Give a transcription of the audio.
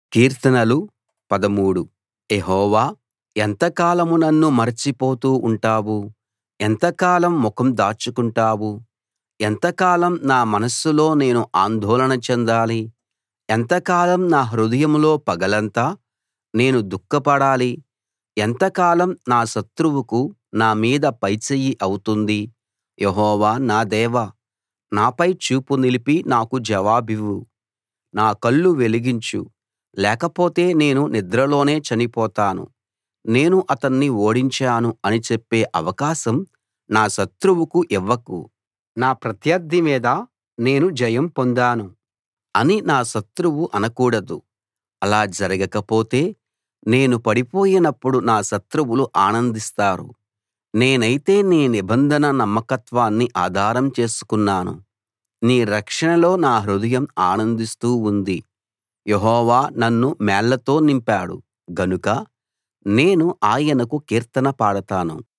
కీర్తనలు 13 యెహోవా ఎంతకాలం నన్ను మరచిపోతూ ఉంటావు ఎంతకాలం ముఖం దాచుకుంటావు ఎంతకాలం నా మనస్సులో నేను ఆందోళన చెందాలి ఎంతకాలం నా హృదయంలో పగలంతా నేను దుఃఖపడాలి ఎంతకాలం నా శత్రువుకు నా మీద పైచెయ్యి అవుతుంది యెహోవా నా దేవా నాపై చూపు నిలిపి నాకు జవాబివ్వు నా కళ్ళు వెలిగించు లేకపోతే నేను నిద్రలోనే చనిపోతాను నేను అతన్ని ఓడించాను అని చెప్పే అవకాశం నా శత్రువుకు ఇవ్వకు నా ప్రత్యర్థి మీద నేను జయం పొందాను అని నా శత్రువు అనకూడదు అలా జరగకపోతే నేను పడిపోయినప్పుడు నా శత్రువులు ఆనందిస్తారు నేనైతే నీ నిబంధన నమ్మకత్వాన్ని ఆధారం చేసుకున్నాను నీ రక్షణలో నా హృదయం ఆనందిస్తూ ఉంది యెహోవా నన్ను మేళ్లతో నింపాడు గనుక నేను ఆయనకు కీర్తన పాడతాను